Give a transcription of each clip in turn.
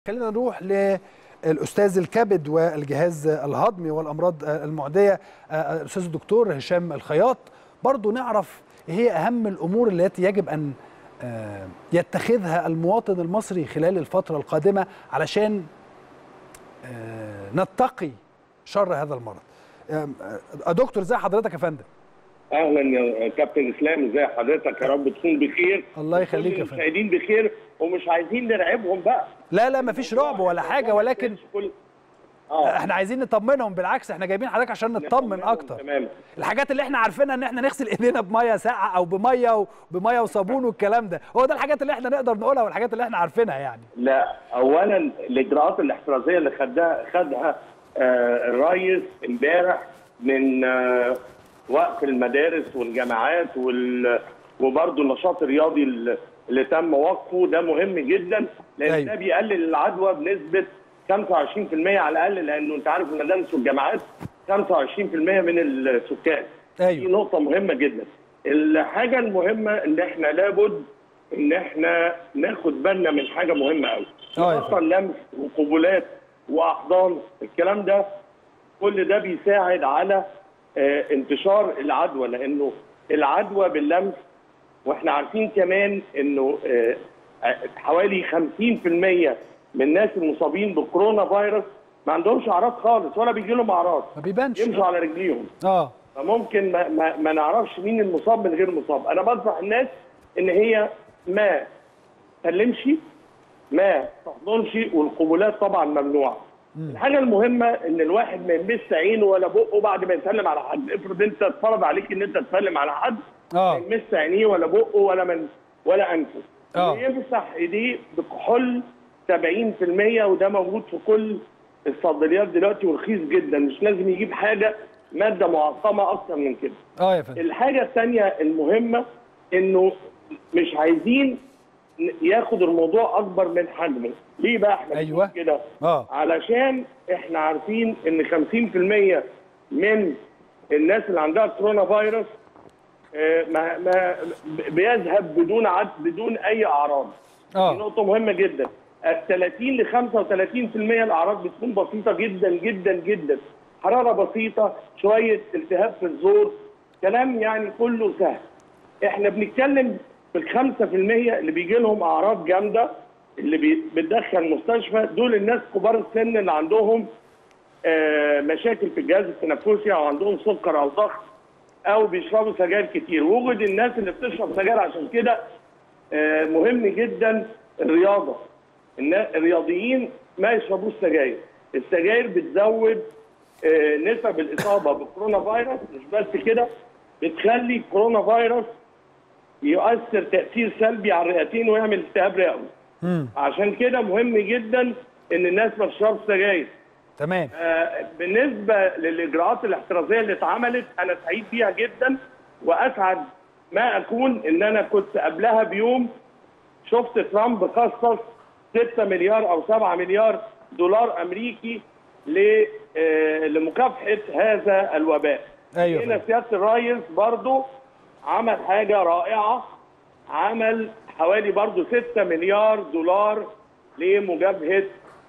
خلينا نروح للاستاذ الكبد والجهاز الهضمي والامراض المعديه الاستاذ الدكتور هشام الخياط برضو نعرف ايه هي اهم الامور التي يجب ان يتخذها المواطن المصري خلال الفتره القادمه علشان نتقي شر هذا المرض دكتور ازي حضرتك يا فندم اهلا يا كابتن اسلام ازي حضرتك يا رب تكون بخير الله يخليك يا فندم المشاهدين بخير ومش عايزين نرعبهم بقى لا لا مفيش رعب ولا حاجه ولكن كل آه. احنا عايزين نطمنهم بالعكس احنا جايبين حضرتك عشان نطمن اكتر تمام الحاجات اللي احنا عارفينها ان احنا نغسل ايدينا بميه ساقعه او بميه وبميه وصابون والكلام ده هو ده الحاجات اللي احنا نقدر نقولها والحاجات اللي احنا عارفينها يعني لا اولا الاجراءات الاحترازيه اللي خدها خدها آه الرئيس امبارح من آه وقف المدارس والجامعات وال وبرضه النشاط الرياضي اللي تم وقفه ده مهم جدا لان أيوة. ده بيقلل العدوى بنسبه 25% على الاقل لانه انت عارف المدارس والجامعات 25% من السكان دي ايوه نقطه مهمه جدا الحاجه المهمه ان احنا لابد ان احنا ناخد بالنا من حاجه مهمه قوي آه يا خاصه لمس وقبلات واحضان الكلام ده كل ده بيساعد على آه، انتشار العدوى لانه العدوى باللمس واحنا عارفين كمان انه آه، حوالي 50% من الناس المصابين بالكورونا فيروس ما عندهمش اعراض خالص ولا بيجي لهم اعراض ما بيبانش يمشوا على رجليهم اه فممكن ما, ما, ما نعرفش مين المصاب من غير مصاب انا بنصح الناس ان هي ما تسلمش ما تحضنش والقبلات طبعا ممنوعه الحاجه المهمه ان الواحد ما يلمسش عينه ولا بقه بعد ما يسلم على حد افرض انت اتفرض عليك ان انت تسلم على حد ما اه يلمسش عينيه ولا بقه ولا من ولا انفه آه. يمسح ايديه بكحول 70% وده موجود في كل الصيدليات دلوقتي ورخيص جدا مش لازم يجيب حاجه ماده معقمه اكتر من كده اه يا فندم الحاجه الثانيه المهمه انه مش عايزين ن- ياخد الموضوع اكبر من حجمه ليه بقى احنا بنقول أيوة. كده اه علشان احنا عارفين ان 50% من الناس اللي عندها كورونا فيروس آه، ما ما بيذهب بدون عد بدون اي اعراض دي اه نقطة مهمة جدا. ال 30 ل 35% الأعراض بتكون بسيطة جدا جدا جدا. حرارة بسيطة، شوية التهاب في الزور، كلام يعني كله سهل. احنا بنتكلم في ال 5% اللي بيجي لهم أعراض جامدة اللي بي- بتدخل مستشفى دول الناس كبار السن اللي عندهم آه، مشاكل في الجهاز التنفسي أو عندهم سكر أو ضغط أو بيشربوا سجاير كتير، وجد الناس اللي بتشرب سجاير عشان كده آه، مهم جدا الرياضه النا- الرياضيين ما يشربوش سجاير السجاير بتزود آه، نسب الاصابه بالكورونا فيروس مش بس كده بتخلي الكورونا فيروس يؤثر تاثير سلبي على الرئتين ويعمل التهاب رئوي امم عشان كده مهم جدا ان الناس ما تشربش سجاير تمام آه، بالنسبه للاجراءات الاحترازيه اللي اتعملت انا سعيد بيها جدا واسعد ما اكون ان انا كنت قبلها بيوم شفت ترامب خصص 6 مليار او 7 مليار دولار امريكي ل- آه، لمكافحه هذا الوباء. ايوه هنا فندم. سياده الرئيس برضو عمل حاجه رائعه عمل حوالي برضو 6 مليار دولار لمجابهه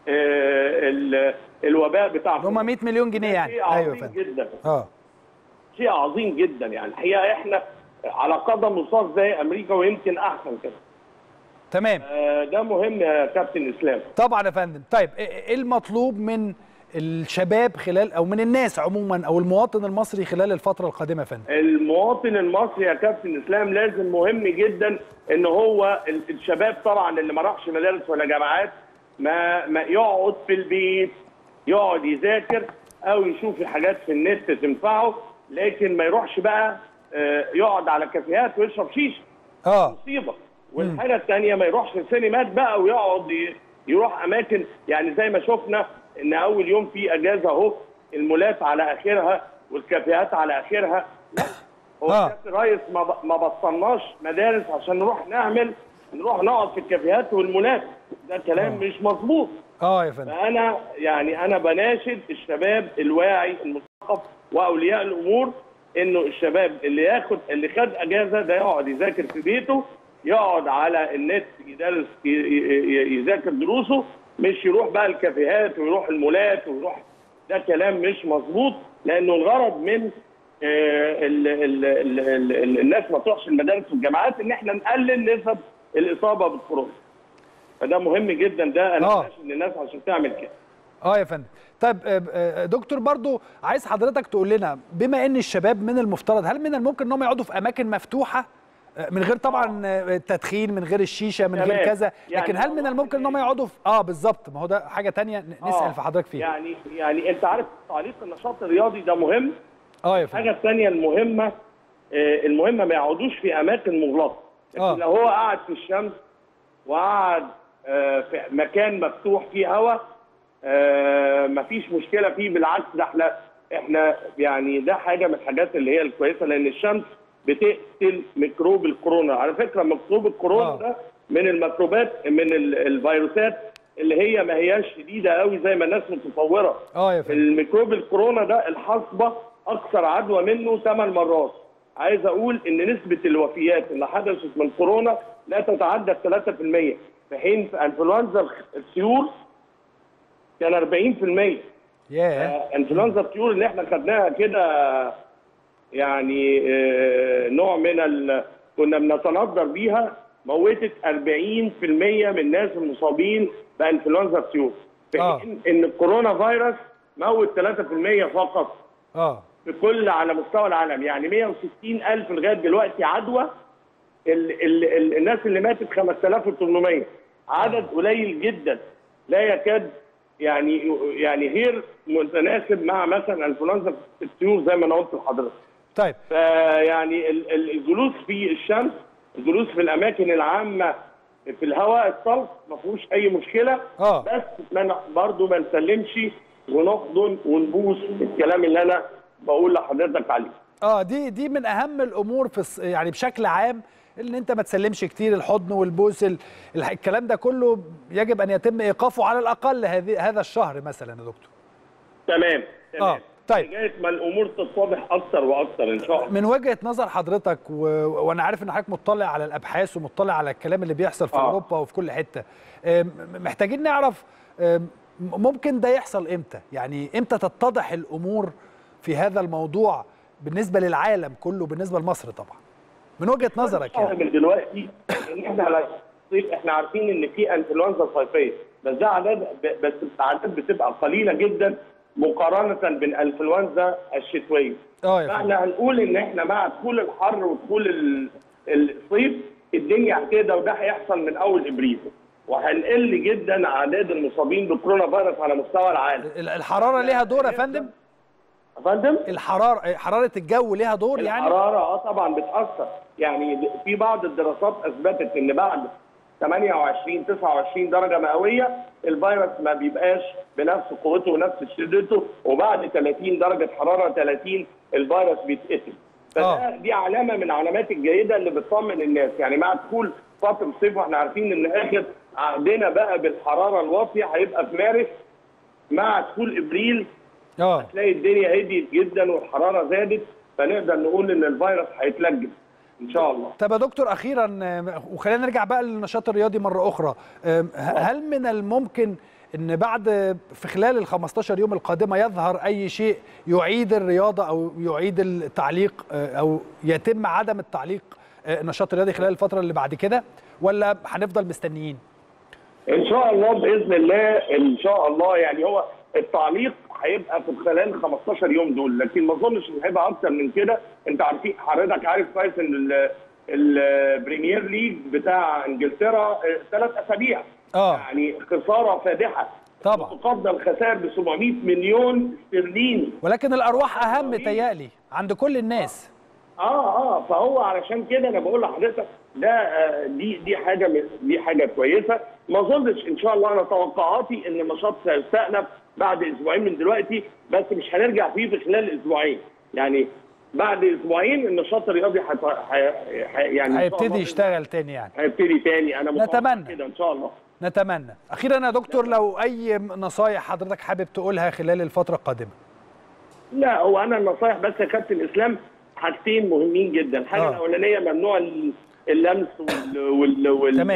آه، ال- الوباء بتاع هم 100 مليون جنيه يعني شيء ايوه يا عظيم فندم جدا اه شيء عظيم جدا يعني الحقيقه احنا على قدم وساق زي امريكا ويمكن احسن كده تمام آه، ده مهم يا كابتن اسلام طبعا يا فندم طيب ايه إيه المطلوب من الشباب خلال او من الناس عموما او المواطن المصري خلال الفتره القادمه يا فندم المواطن المصري يا كابتن اسلام لازم مهم جدا ان هو ال- الشباب طبعا اللي ما راحش مدارس ولا جامعات ما ما يقعد في البيت يقعد يذاكر او يشوف الحاجات في النت تنفعه لكن ما يروحش بقى آه، يقعد على كافيهات ويشرب شيشه اه مصيبه والحاجه الثانيه ما يروحش السينمات بقى ويقعد ي- يروح اماكن يعني زي ما شفنا ان اول يوم في اجازه اهو المولات على اخرها والكافيهات على اخرها لا هو آه. سياده الرئيس ما ب- ما بطلناش مدارس عشان نروح نعمل نروح نقعد في الكافيهات والمولات ده كلام مش مظبوط اه يا فندم فانا يعني انا بناشد الشباب الواعي المثقف واولياء الامور انه الشباب اللي ياخد اللي خد اجازه ده يقعد يذاكر في بيته يقعد على النت يدرس ي- ي- ي- يذاكر دروسه مش يروح بقى الكافيهات ويروح المولات ويروح ده كلام مش مظبوط لانه الغرض من آه، ال ال ال ال ال الناس ما تروحش المدارس والجامعات ان احنا نقلل نسب الاصابه بالكورونا فده مهم جدا ده انا آه. بلاش ان الناس عشان تعمل كده اه يا فندم طيب آه، آه، دكتور برضو عايز حضرتك تقول لنا بما ان الشباب من المفترض هل من الممكن انهم يقعدوا في اماكن مفتوحه آه، من غير طبعا آه، التدخين من غير الشيشه من غير تمام. كذا يعني لكن هل من الممكن انهم يقعدوا في اه بالظبط ما هو ده حاجه تانية ن- نسال آه. في حضرتك فيها يعني يعني انت عارف تعليق النشاط الرياضي ده مهم اه يا فندم الحاجه الثانيه المهمه آه، المهمه ما يقعدوش في اماكن مغلقه لكن آه. لو هو قاعد في الشمس وقعد آه، في مكان مفتوح فيه هواء آه، مفيش مشكله فيه بالعكس ده احنا احنا يعني ده حاجه من الحاجات اللي هي الكويسه لان الشمس بتقتل ميكروب الكورونا على فكره ميكروب الكورونا آه. ده من الميكروبات من ال- الفيروسات اللي هي ما هياش شديده قوي زي ما الناس متصوره اه يا فندم الميكروب الكورونا ده الحصبه اكثر عدوى منه ثمان مرات عايز اقول ان نسبه الوفيات اللي حدثت من كورونا لا تتعدى 3% في حين في انفلونزا الطيور كان 40% ياه آه، انفلونزا الطيور اللي احنا خدناها كده يعني آه، نوع من ال... كنا بنتنظر بيها موتت 40% من الناس المصابين بانفلونزا الطيور في آه. حين ان الكورونا فيروس موت 3% فقط اه في كل على مستوى العالم يعني 160 الف لغايه دلوقتي عدوى ال ال ال الناس اللي ماتت 5800 عدد قليل جدا لا يكاد يعني يعني غير متناسب مع مثلا انفلونزا الطيور زي ما انا قلت لحضرتك طيب فيعني ال- ال- الجلوس في الشمس الجلوس في الاماكن العامه في الهواء الطلق ما فيهوش اي مشكله آه. بس ما ن- برضه ما نسلمش ونحضن ونبوس الكلام اللي انا بقول لحضرتك عليه اه دي دي من اهم الامور في الص- يعني بشكل عام ان انت ما تسلمش كتير الحضن والبوس ال- الح- الكلام ده كله يجب ان يتم ايقافه على الاقل هذه هذا الشهر مثلا يا دكتور تمام تمام آه، طيب. لغايه ما الامور تتضح اكتر واكتر ان شاء الله من وجهه نظر حضرتك و... وانا عارف ان حضرتك مطلع على الابحاث ومطلع على الكلام اللي بيحصل في آه. اوروبا وفي كل حته أم، محتاجين نعرف أم، ممكن ده يحصل امتى يعني امتى تتضح الامور في هذا الموضوع بالنسبه للعالم كله بالنسبه لمصر طبعا من وجهه نظرك يعني يعني من دلوقتي ان احنا على الصيف احنا عارفين ان في انفلونزا صيفيه بس ده عدد ب- بس الاعداد بتبقى قليله جدا مقارنه بالانفلونزا الشتويه اه يا فندم فاحنا هنقول ان احنا مع دخول الحر ودخول ال- الصيف الدنيا هتهدى وده هيحصل من اول ابريل وهنقل جدا اعداد المصابين بكورونا فيروس على مستوى العالم ال- الحراره ليها دور يا فندم يا فندم الحراره حراره الجو ليها دور يعني الحراره اه طبعا بتاثر يعني في بعض الدراسات اثبتت ان بعد 28 29 درجه مئويه الفيروس ما بيبقاش بنفس قوته ونفس شدته وبعد 30 درجه حراره 30 الفيروس بيتقتل فده آه. دي علامه من العلامات الجيده اللي بتطمن الناس يعني مع دخول فتره الصيف واحنا عارفين ان اخر عقدنا بقى بالحراره الواطيه هيبقى في مارس مع دخول ابريل اه تلاقي الدنيا هديت جدا والحراره زادت فنقدر نقول ان الفيروس هيتلجم ان شاء الله طب يا دكتور اخيرا آه، وخلينا نرجع بقى للنشاط الرياضي مره اخرى آم، ه- هل من الممكن ان بعد في خلال ال 15 يوم القادمه يظهر اي شيء يعيد الرياضه او يعيد التعليق آه، او يتم عدم التعليق آه، النشاط الرياضي خلال الفتره اللي بعد كده ولا هنفضل مستنيين؟ ان شاء الله باذن الله ان شاء الله يعني هو التعليق هيبقى في خلال 15 يوم دول لكن ما اظنش ان هيبقى اكتر من كده انت عارفين حضرتك عارف كويس ان ال- البريمير ليج بتاع انجلترا ثلاث اسابيع اه يعني خساره فادحه طبعا تقدر خسائر ب 700 مليون استرليني ولكن الارواح اهم تيالي عند كل الناس اه اه فهو علشان كده انا بقول لحضرتك ده آه دي دي حاجه من- دي حاجه كويسه ما اظنش ان شاء الله انا توقعاتي ان النشاط سيستأنف بعد اسبوعين من دلوقتي بس مش هنرجع فيه في خلال اسبوعين يعني بعد اسبوعين النشاط الرياضي حت... ح... ح... يعني إن شاء هيبتدي الله يشتغل تاني يعني هيبتدي تاني انا متوقع نتمنى. كده ان شاء الله نتمنى اخيرا يا دكتور لو اي نصايح حضرتك حابب تقولها خلال الفتره القادمه لا هو انا النصايح بس يا كابتن اسلام حاجتين مهمين جدا الحاجه آه. الاولانيه ممنوع ال- اللمس وال... وال... وال... تمام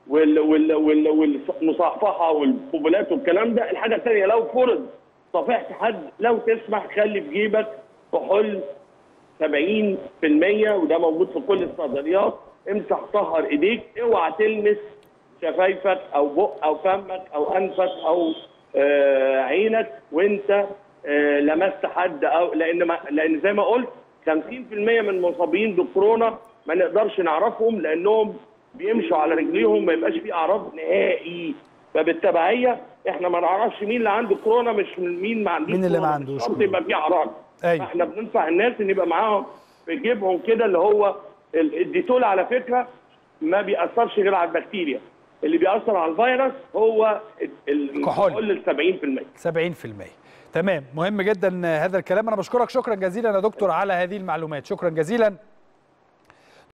وال وال وال والمصافحه والقبلات والكلام ده الحاجه الثانيه لو فرض صافحت حد لو تسمح خلي في جيبك كحول 70% وده موجود في كل الصيدليات امسح طهر ايديك اوعى تلمس شفايفك او بق او فمك او انفك او آه عينك وانت آه لمست حد او لان ما لان زي ما قلت 50% من مصابين بكورونا ما نقدرش نعرفهم لانهم بيمشوا على رجليهم ما يبقاش في اعراض نهائي فبالتبعيه احنا ما نعرفش مين اللي عنده كورونا مش مين ما عندوش مين اللي ما كورونا. عندوش مش شرط كورونا. يبقى في اعراض أيوة. احنا بننصح الناس ان يبقى معاهم في جيبهم كده اللي هو ال- الديتول على فكره ما بيأثرش غير على البكتيريا اللي بيأثر على الفيروس هو ال- ال- كحول. الكحول ال 70% 70% تمام مهم جدا هذا الكلام انا بشكرك شكرا جزيلا يا دكتور على هذه المعلومات شكرا جزيلا